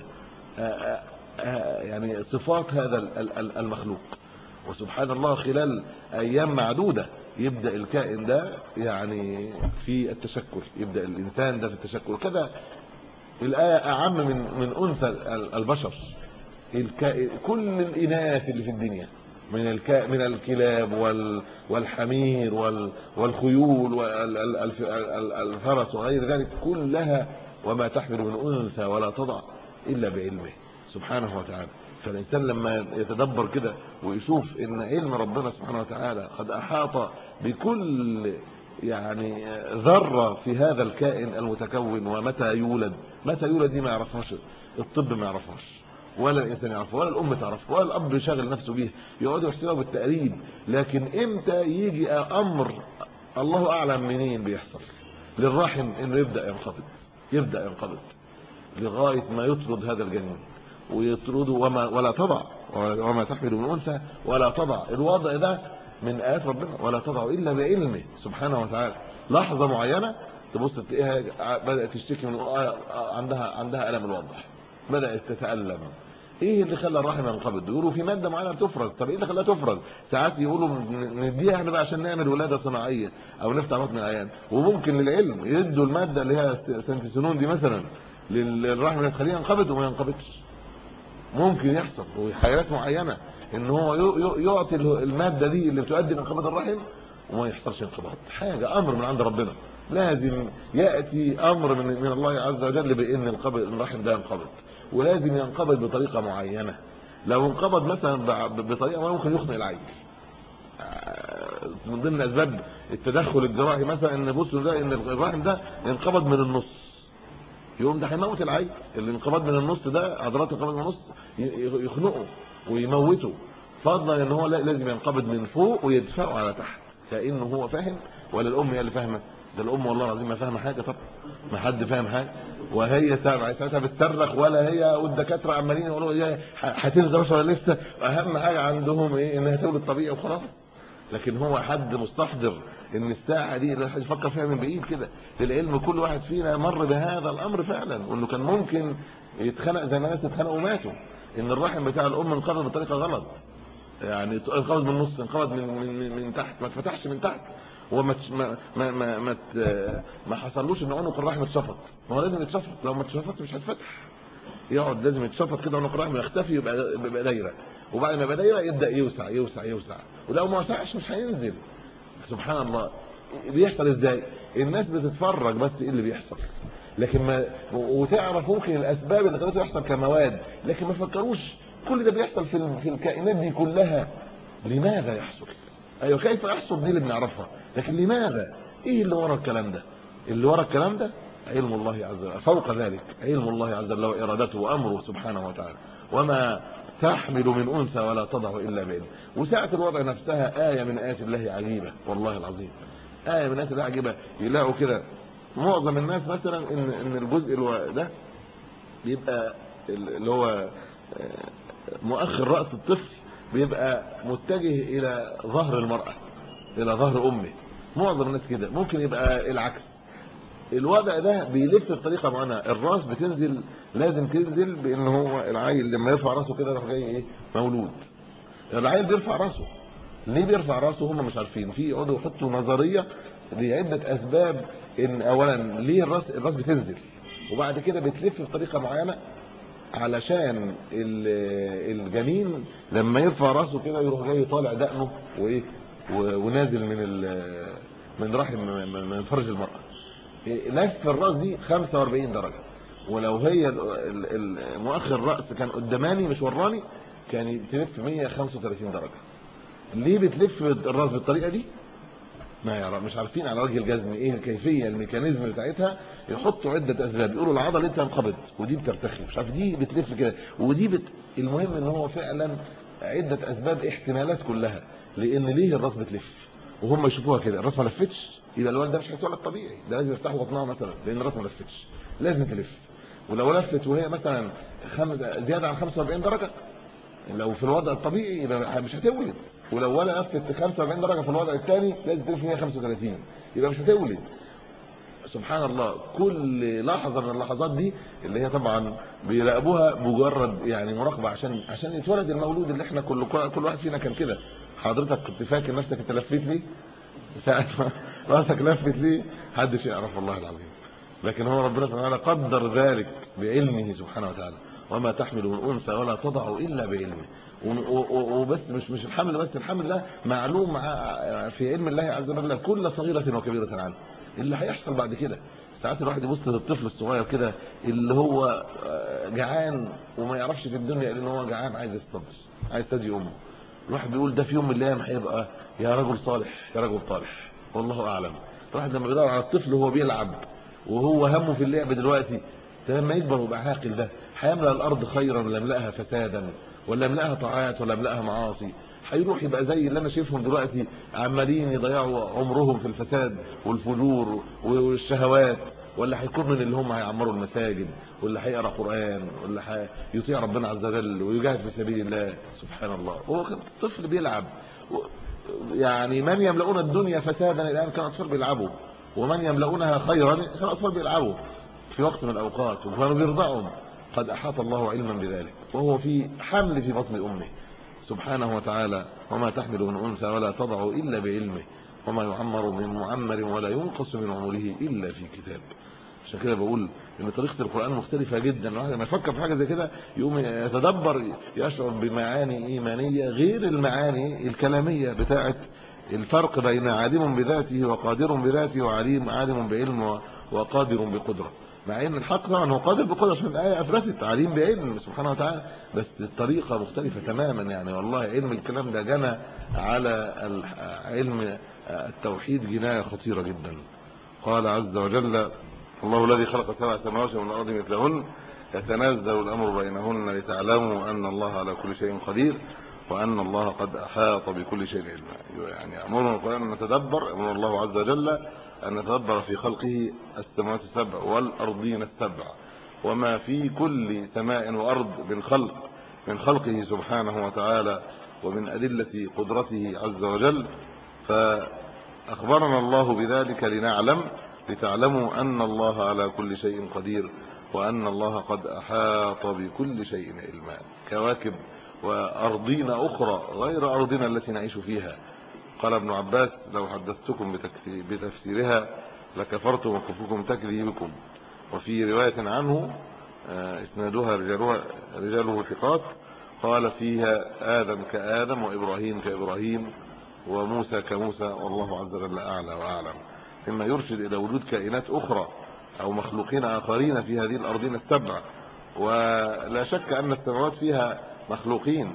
يعني صفات هذا المخلوق وسبحان الله خلال ايام معدوده يبدا الكائن ده يعني في التشكل يبدا الانسان ده في التشكل كذا الايه اعم من من انثى البشر كل الاناث اللي في الدنيا من الك... من الكلاب وال... والحمير وال... والخيول والفرس وغير ذلك كلها وما تحمل من انثى ولا تضع الا بعلمه سبحانه وتعالى فالانسان لما يتدبر كده ويشوف ان علم ربنا سبحانه وتعالى قد احاط بكل يعني ذره في هذا الكائن المتكون ومتى يولد متى يولد دي ما يعرفهاش الطب ما يعرفهاش ولا الانسان يعرفها ولا الام تعرفها ولا الاب يشغل نفسه بيها يقعدوا يحسبوها بالتقريب لكن امتى يجي امر الله اعلم منين بيحصل للرحم انه يبدا ينقبض يبدا ينقبض لغايه ما يطرد هذا الجنين ويطرده وما ولا تضع وما تحمل من انثى ولا تضع الوضع ده من ايات ربنا ولا تضع الا بعلمه سبحانه وتعالى لحظه معينه تبص تلاقيها بدات تشتكي من عندها عندها الم الوضح بدات تتالم ايه اللي خلى الرحم ينقبض يقولوا في ماده معينه بتفرز طب ايه اللي خلاها تفرز ساعات يقولوا نديها احنا بقى عشان نعمل ولاده صناعيه او نفتح بطن العيان وممكن للعلم يدوا الماده اللي هي سنتيسونون دي مثلا للرحم تخليه ينقبض وما ينقبضش ممكن يحصل وحالات معينه ان هو يعطي الماده دي اللي بتؤدي لانقباض الرحم وما يحصلش انقباض حاجه امر من عند ربنا لازم ياتي امر من من الله عز وجل بان القبض الرحم ده ينقبض ولازم ينقبض بطريقه معينه لو انقبض مثلا بطريقه ممكن يخنق العين من ضمن اسباب التدخل الجراحي مثلا ان بصوا ده ان الرحم ده ينقبض من النص يقوم ده هيموت العين الانقباض من النص ده عضلات الانقباض من النص يخنقه ويموته فضلا ان هو لازم ينقبض من فوق ويدفعه على تحت كانه هو فاهم ولا الام هي اللي فاهمه ده الام والله العظيم ما فاهمه حاجه طب ما حد فاهم حاجه وهي ساعتها بتصرخ ولا هي والدكاتره عمالين يقولوا ايه هتنزل ولا لسه اهم حاجه عندهم ايه انها تولد طبيعي وخلاص لكن هو حد مستحضر ان الساعه دي اللي يفكر فيها من بعيد كده للعلم كل واحد فينا مر بهذا الامر فعلا وانه كان ممكن يتخنق زي ما الناس اتخنقوا وماتوا ان الرحم بتاع الام انقبض بطريقه غلط يعني انقبض من النص انقبض من من من تحت ما اتفتحش من تحت وما ما ما ما ما, ما حصلوش ان عنق الرحم اتشفط ما هو لازم يتشفط لو ما اتشفطش مش هيتفتح يقعد لازم يتشفط كده عنق الرحم يختفي يبقى يبقى دايره وبعد ما يبقى دايره يبدا يوسع يوسع يوسع ولو ما وسعش مش هينزل سبحان الله بيحصل ازاي الناس بتتفرج بس ايه اللي بيحصل لكن ما وتعرف ممكن الاسباب اللي خلته يحصل كمواد لكن ما فكروش كل ده بيحصل في في الكائنات دي كلها لماذا يحصل ايوه كيف يحصل دي اللي بنعرفها لكن لماذا ايه اللي ورا الكلام ده اللي ورا الكلام ده علم الله عز وجل فوق ذلك علم الله عز وجل وارادته وامره سبحانه وتعالى وما تحمل من انثى ولا تضع الا بعلم وساعه الوضع نفسها ايه من ايات الله عجيبه والله العظيم ايه من ايات الله عجيبه يلاقوا كده معظم الناس مثلا ان ان الجزء ده بيبقى اللي هو مؤخر راس الطفل بيبقى متجه الى ظهر المراه الى ظهر امه معظم الناس كده ممكن يبقى العكس الوضع ده بيلف بطريقه معينه الراس بتنزل لازم تنزل بان هو العيل لما يرفع راسه كده راح جاي ايه مولود العيل بيرفع راسه ليه بيرفع راسه هم مش عارفين في يقعدوا يحطوا نظريه لعده اسباب ان اولا ليه الراس الراس بتنزل وبعد كده بتلف بطريقه معينه علشان الجنين لما يرفع راسه كده يروح جاي طالع دقنه وايه ونازل من من رحم من فرج المراه لف الراس دي 45 درجه ولو هي مؤخر الراس كان قداماني مش وراني كان تلف 135 درجه ليه بتلف الراس بالطريقه دي ما يعرف مش عارفين على وجه الجزم ايه الكيفيه الميكانيزم بتاعتها يحطوا عده اسباب يقولوا العضله دي تنقبض ودي بترتخي مش عارف دي بتلف كده ودي بت... المهم ان هو فعلا عده اسباب احتمالات كلها لان ليه الراس بتلف وهم يشوفوها كده الراس ما لفتش يبقى الولد ده مش هيتولد طبيعي ده لازم يفتحوا بطنها مثلا لان الراس ما لفتش لازم تلف ولو لفت وهي مثلا خمس زياده عن 45 درجه لو في الوضع الطبيعي يبقى مش هتولد ولو ولا لفت 45 درجه في الوضع الثاني لازم تلف 135 يبقى مش هتولد سبحان الله كل لحظه من اللحظات دي اللي هي طبعا بيراقبوها مجرد يعني مراقبه عشان عشان يتولد المولود اللي احنا كل كل واحد فينا كان كده حضرتك كنت فاكر نفسك انت لفيت ليه ساعه ما راسك لفت ليه محدش يعرف والله العظيم لكن هو ربنا سبحانه وتعالى قدر ذلك بعلمه سبحانه وتعالى وما تحمل من انثى ولا تضع الا بعلمه وبس مش مش الحمل بس الحمل ده معلوم في علم الله عز وجل كل صغيره وكبيره عنه اللي هيحصل بعد كده ساعات الواحد يبص للطفل الصغير كده اللي هو جعان وما يعرفش في الدنيا لان هو جعان عايز يصطاد عايز يستدي امه الواحد بيقول ده في يوم من الايام هيبقى يا رجل صالح يا رجل طالح والله اعلم الواحد لما بيدور على الطفل وهو بيلعب وهو همه في اللعب دلوقتي لما يكبر ويبقى عاقل ده هيملا الارض خيرا ولا يملاها فسادا ولا يملاها طاعات ولا يملاها معاصي هيروح يبقى زي اللي انا شايفهم دلوقتي عمالين يضيعوا عمرهم في الفساد والفجور والشهوات ولا هيكون من اللي هم هيعمروا المساجد ولا هيقرا قران ولا هيطيع ربنا عز وجل ويجاهد في سبيل الله سبحان الله هو طفل بيلعب يعني من يملؤون الدنيا فسادا الان كان اطفال بيلعبوا ومن يملؤونها خيرا كان اطفال بيلعبوا في وقت من الاوقات وكانوا بيرضعهم قد احاط الله علما بذلك وهو في حمل في بطن امه سبحانه وتعالى وما تحمل من انثى ولا تضع الا بعلمه وما يعمر من معمر ولا ينقص من عمره الا في كتاب عشان كده بقول ان طريقه القران مختلفه جدا الواحد لما يفكر في حاجه زي كده يقوم يتدبر يشعر بمعاني ايمانيه غير المعاني الكلاميه بتاعه الفرق بين عالم بذاته وقادر بذاته وعليم عالم بعلم وقادر بقدره مع ان الحق طبعا هو قادر بقدره عشان الايه اثبتت عليم بعلم سبحانه وتعالى بس الطريقه مختلفه تماما يعني والله علم الكلام ده جنى على علم التوحيد جنايه خطيره جدا قال عز وجل الله الذي خلق سبع سماوات ومن الارض مثلهن يتنزل الامر بينهن لتعلموا ان الله على كل شيء قدير وان الله قد احاط بكل شيء علما يعني امرنا القران ان نتدبر امر الله عز وجل أن نتدبر في خلقه السماوات السبع والأرضين السبع وما في كل سماء وأرض بالخلق من خلقه سبحانه وتعالى ومن أدلة قدرته عز وجل فأخبرنا الله بذلك لنعلم لتعلموا أن الله على كل شيء قدير وأن الله قد أحاط بكل شيء علما كواكب وأرضين أخرى غير أرضنا التي نعيش فيها قال ابن عباس لو حدثتكم بتفسيرها لكفرتم وكفركم تكذيبكم وفي رواية عنه آه، اسنادها رجالها رجاله ثقات قال فيها آدم كآدم وإبراهيم كإبراهيم وموسى كموسى والله عز وجل أعلى وأعلم مما يرشد إلى وجود كائنات أخرى أو مخلوقين آخرين في هذه الأرضين السبع ولا شك أن السماوات فيها مخلوقين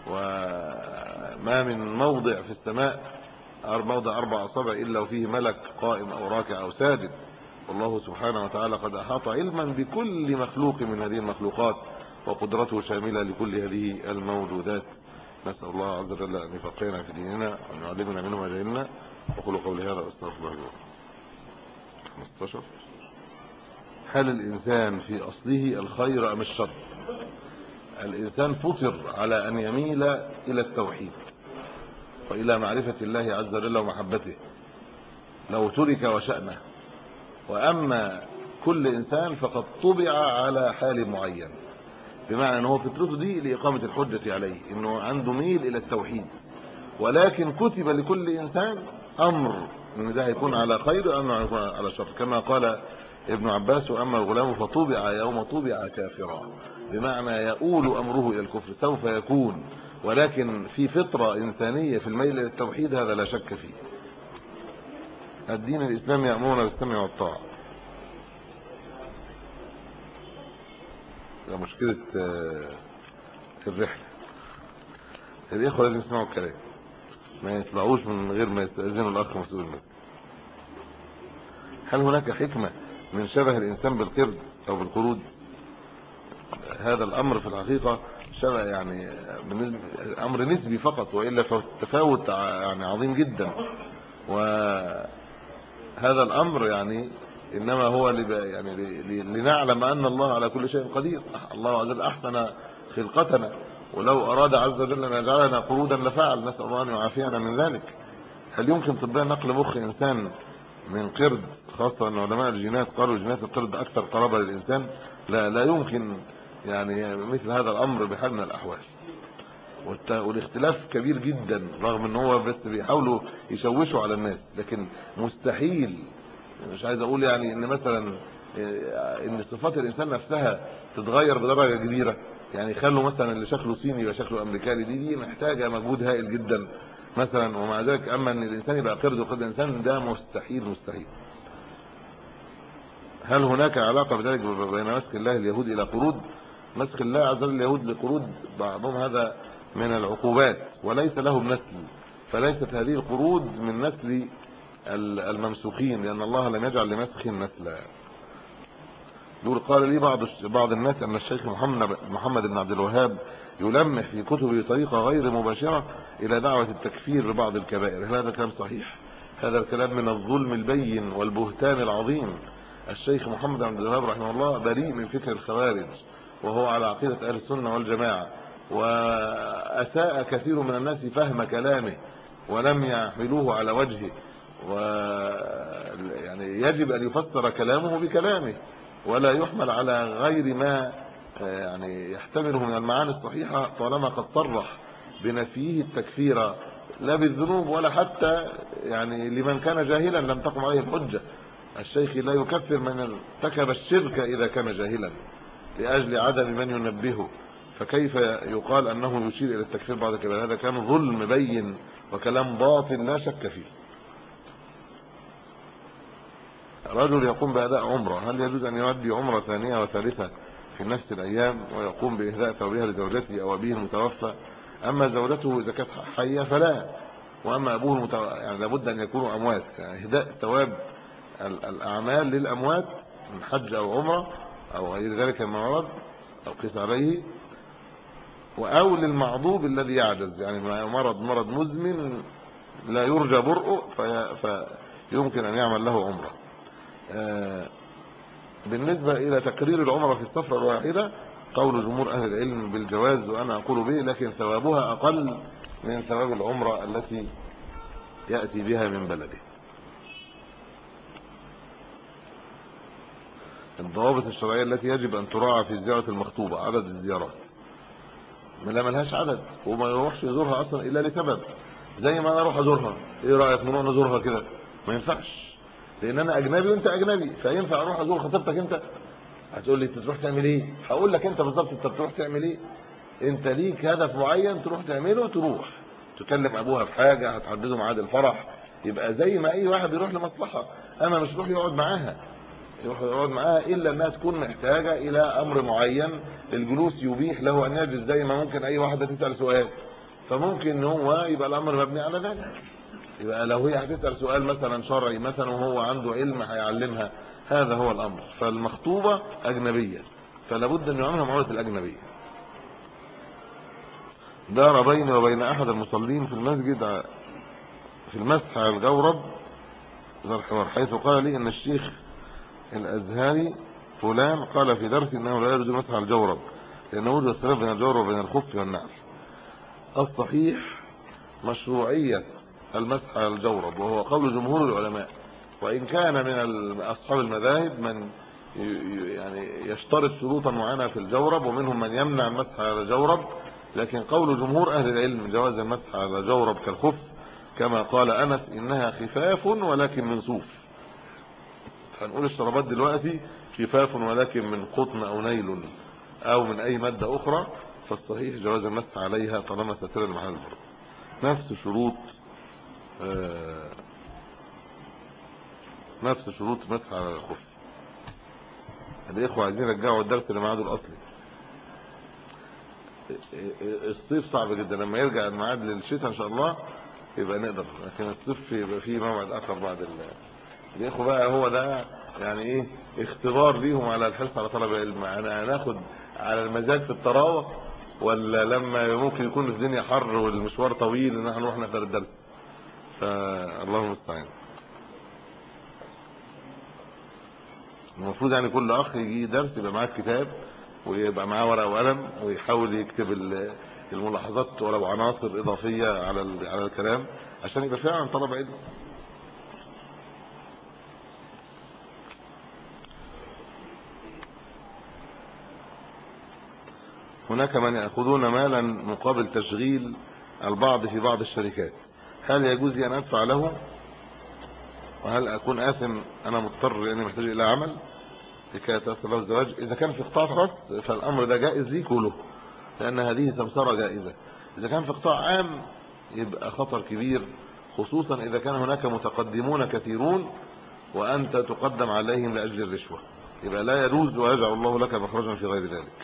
وما من موضع في السماء موضع أربع أصابع إلا وفيه ملك قائم أو راكع أو ساجد والله سبحانه وتعالى قد أحاط علما بكل مخلوق من هذه المخلوقات وقدرته شاملة لكل هذه الموجودات نسأل الله عز وجل أن يفقهنا في ديننا وأن يعلمنا منه ما جهلنا وقولوا قولي هذا أستغفر الله 15 هل الإنسان في أصله الخير أم الشر الإنسان فطر على أن يميل إلى التوحيد وإلى معرفة الله عز وجل ومحبته لو ترك وشأنه وأما كل إنسان فقد طبع على حال معين بمعنى أنه فطرته دي لإقامة الحجة عليه أنه عنده ميل إلى التوحيد ولكن كتب لكل إنسان أمر أن ده هيكون على خير وأنه هيكون على شر كما قال ابن عباس وأما الغلام فطبع يوم طبع كافرا بمعنى يؤول أمره إلى الكفر سوف يكون ولكن في فطرة إنسانية في الميل إلى التوحيد هذا لا شك فيه الدين الإسلامي يأمرنا بالسمع والطاعة ده مشكلة آه، الرحلة الإخوة لازم يسمعوا الكلام ما يطلعوش من غير ما يستأذنوا الأخ مسؤول المسجد هل هناك حكمة من شبه الإنسان بالقرد أو بالقرود هذا الأمر في الحقيقة شبه يعني أمر نسبي فقط وإلا فالتفاوت يعني عظيم جدا وهذا الأمر يعني إنما هو يعني لنعلم أن الله على كل شيء قدير الله عز وجل أحسن خلقتنا ولو أراد عز وجل أن يجعلنا قرودا لفعل نسأل الله أن يعافينا من ذلك هل يمكن طبيا نقل مخ إنسان من قرد خاصة أن علماء الجينات قالوا جينات القرد أكثر قرابة للإنسان لا لا يمكن يعني مثل هذا الأمر بحال من الأحوال والاختلاف كبير جدا رغم ان هو بس بيحاولوا يشوشوا على الناس لكن مستحيل مش عايز اقول يعني ان مثلا آه، ان صفات الانسان نفسها تتغير بدرجه كبيره يعني خلوا مثلا اللي شكله صيني يبقى شكله امريكاني دي دي محتاجه مجهود هائل جدا مثلا ومع ذلك اما ان الانسان يبقى قرد وقرد الانسان ده مستحيل مستحيل هل هناك علاقه بذلك بين مسك الله اليهود الى قرود مسك الله عز وجل اليهود لقرود بعضهم هذا من العقوبات وليس لهم نسل فليست هذه القرود من نسل الممسوخين لان الله لم يجعل لمسخ نسلا يقول قال لي بعض بعض الناس ان الشيخ محمد محمد بن عبد الوهاب يلمح في كتبه بطريقه غير مباشره الى دعوه التكفير ببعض الكبائر هل هذا كلام صحيح هذا الكلام من الظلم البين والبهتان العظيم الشيخ محمد بن عبد الوهاب رحمه الله بريء من فكر الخوارج وهو على عقيده اهل السنه والجماعه واساء كثير من الناس فهم كلامه ولم يحملوه على وجهه و يعني يجب ان يفسر كلامه بكلامه ولا يحمل على غير ما يعني يحتمله من المعاني الصحيحه طالما قد صرح بنفيه التكفير لا بالذنوب ولا حتى يعني لمن كان جاهلا لم تقم عليه الحجه الشيخ لا يكفر من ارتكب الشرك اذا كان جاهلا لاجل عدم من ينبهه فكيف يقال انه يشير الى التكفير بعد كده هذا كان ظلم بين وكلام باطل لا شك فيه رجل يقوم باداء عمره هل يجوز ان يؤدي عمره ثانيه وثالثه في نفس الايام ويقوم باهداء ثوبها لزوجته او ابيه المتوفى اما زوجته اذا كانت حيه فلا واما ابوه المتو... يعني لابد ان يكونوا اموات يعني اهداء ثواب الاعمال للاموات من حج او عمره او غير ذلك مما ورد او قيس عليه او للمعضوب الذي يعجز يعني مرض مرض مزمن لا يرجى برؤه في يمكن أن يعمل له عمرة آه، بالنسبة إلى تكرير العمرة في السفرة الواحدة قول جمهور أهل العلم بالجواز وأنا أقول به لكن ثوابها أقل من ثواب العمرة التي يأتي بها من بلده الضوابط الشرعية التي يجب أن تراعى في زيارة المخطوبة عدد الزيارات لا ملهاش عدد وما يروحش يزورها أصلا إلا لسبب زي ما أنا أروح أزورها إيه رأيك نروح نزورها كده ما ينفعش لأن أنا أجنبي وأنت أجنبي فينفع أروح أزور خطيبتك أنت هتقول لي انت تروح تعمل ايه هقول لك انت بالظبط انت بتروح تعمل ايه انت ليك هدف معين تروح تعمله تروح تكلم ابوها في حاجه هتحددوا ميعاد الفرح يبقى زي ما اي واحد يروح لمصلحه اما مش يروح يقعد معاها يروح يقعد معاها الا انها تكون محتاجه الى امر معين الجلوس يبيح له ان يجلس زي ما ممكن اي واحده تسال سؤال فممكن ان هو يبقى الامر مبني على ذلك يبقى لو هي هتسال سؤال مثلا شرعي مثلا وهو عنده علم هيعلمها هذا هو الامر فالمخطوبه اجنبيه فلا بد ان يعملها معامله الاجنبيه دار بيني وبين احد المصلين في المسجد في المسح على الجورب حيث قال لي ان الشيخ الازهري فلان قال في درس انه لا يجوز المسح على الجورب لانه وجد الخلاف بين الجورب وبين الخف والنعل الصحيح مشروعيه المسح على الجورب وهو قول جمهور العلماء وان كان من اصحاب المذاهب من يعني يشترط شروطا معينه في الجورب ومنهم من يمنع المسح على الجورب لكن قول جمهور اهل العلم جواز المسح على جورب كالخف كما قال انس انها خفاف ولكن من صوف هنقول الشرابات دلوقتي خفاف ولكن من قطن او نيل او من اي ماده اخرى فالصحيح جواز المسح عليها طالما ستر المحل نفس شروط آه نفس شروط مسح على الخف الاخوه عايزين يرجعوا الدرس اللي لميعاده الاصلي الصيف صعب جدا لما يرجع الميعاد للشتاء ان شاء الله يبقى نقدر لكن الصيف يبقى فيه موعد اخر بعد الاخوه بقى هو ده يعني ايه اختبار ليهم على الحرص على طلب العلم انا هناخد على المزاج في التراوح ولا لما ممكن يكون الدنيا حر والمشوار طويل ان احنا نروح نحضر الدرس فالله المستعان المفروض يعني كل اخ يجي درس يبقى معاه كتاب ويبقى معاه ورقه وقلم ويحاول يكتب الملاحظات ولو عناصر اضافيه على على الكلام عشان يبقى فعلا طلب علم هناك من ياخذون مالا مقابل تشغيل البعض في بعض الشركات هل يجوز لي ان ادفع له وهل اكون اثم انا مضطر لاني محتاج الى عمل لكي يتيسر له الزواج اذا كان في قطاع خاص فالامر ده جائز ليك وله لان هذه سمسره جائزه اذا كان في قطاع عام يبقى خطر كبير خصوصا اذا كان هناك متقدمون كثيرون وانت تقدم عليهم لاجل الرشوه يبقى لا يجوز ويجعل الله لك مخرجا في غير ذلك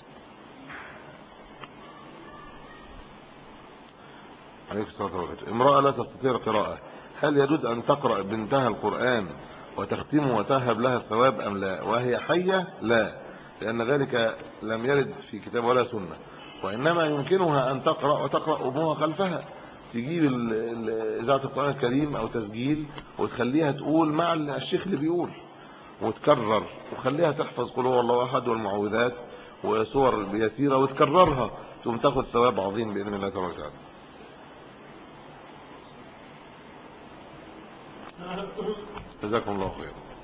عليك الصلاه والسلام امراه لا تستطيع القراءه هل يجوز ان تقرا بنتها القران وتختمه وتهب لها الثواب ام لا وهي حيه لا لان ذلك لم يرد في كتاب ولا سنه وانما يمكنها ان تقرا وتقرا امها خلفها تجيب اذاعه القران الكريم او تسجيل وتخليها تقول مع الشيخ اللي بيقول وتكرر وخليها تحفظ قل هو الله احد والمعوذات وسور يسيره وتكررها ثم تاخذ ثواب عظيم باذن الله تبارك وتعالى جزاكم الله خيرا